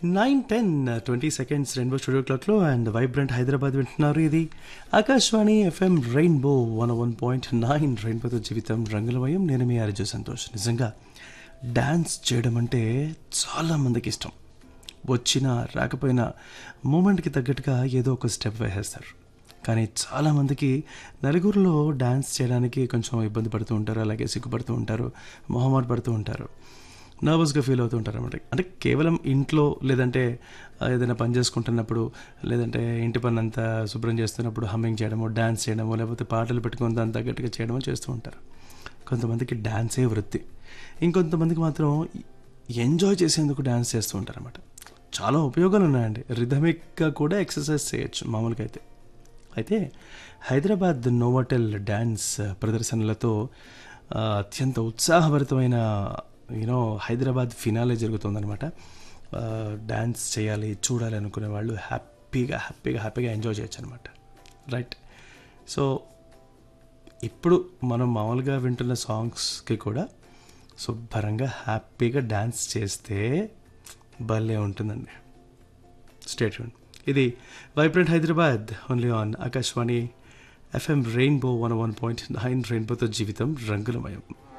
nine ten twenty seconds rainbow studio క్లాక్లో and vibrant Hyderabad వింటున్నారు ఇది Akashvani FM rainbow one one point nine రెయిన్బోతో జీవితం రంగులమయం నేను మీ అర్జు సంతోష్ నిజంగా డ్యాన్స్ చేయడం అంటే చాలా మందికి ఇష్టం వచ్చినా రాకపోయినా మూమెంట్కి తగ్గట్టుగా ఏదో ఒక స్టెప్ వేసేస్తారు కానీ చాలామందికి నలుగురిలో డ్యాన్స్ చేయడానికి కొంచెం ఇబ్బంది పడుతూ ఉంటారు అలాగే సిగ్గుపడుతూ ఉంటారు మొహమాట పడుతూ ఉంటారు నర్వస్గా ఫీల్ అవుతూ ఉంటారు అనమాట అంటే కేవలం ఇంట్లో లేదంటే ఆ, ఏదైనా పని చేసుకుంటున్నప్పుడు లేదంటే ఇంటి పని అంతా శుభ్రం చేస్తున్నప్పుడు హమ్మింగ్ చేయడమో డ్యాన్స్ చేయడమో లేకపోతే పాటలు పెట్టుకుని దాని తగ్గట్టుగా చేయడమో చేస్తూ ఉంటారు కొంతమందికి డ్యాన్సే వృత్తి ఇంకొంతమందికి మాత్రం ఎంజాయ్ చేసేందుకు డ్యాన్స్ చేస్తూ ఉంటారు అనమాట చాలా ఉపయోగాలు ఉన్నాయండి రిథమిక్గా కూడా ఎక్సర్సైజ్ చేయొచ్చు మామూలుగా అయితే అయితే హైదరాబాద్ నోవాటెల్ డ్యాన్స్ ప్రదర్శనలతో ఆ, అత్యంత ఉత్సాహభరితమైన యూనో హైదరాబాద్ ఫినాలే జరుగుతుందనమాట ఆ, డ్యాన్స్ చేయాలి చూడాలి అనుకునే వాళ్ళు హ్యాపీగా హ్యాపీగా హ్యాపీగా ఎంజాయ్ చేయొచ్చు అనమాట రైట్ సో ఇప్పుడు మనం మామూలుగా వింటున్న సాంగ్స్కి కూడా శుభ్రంగా హ్యాపీగా డ్యాన్స్ చేస్తే భలే ఉంటుందండి స్టేట్ ఇది vibrant Hyderabad only on Akashvani FM rainbow one one point nine రెయిన్బోతో జీవితం రంగులమయం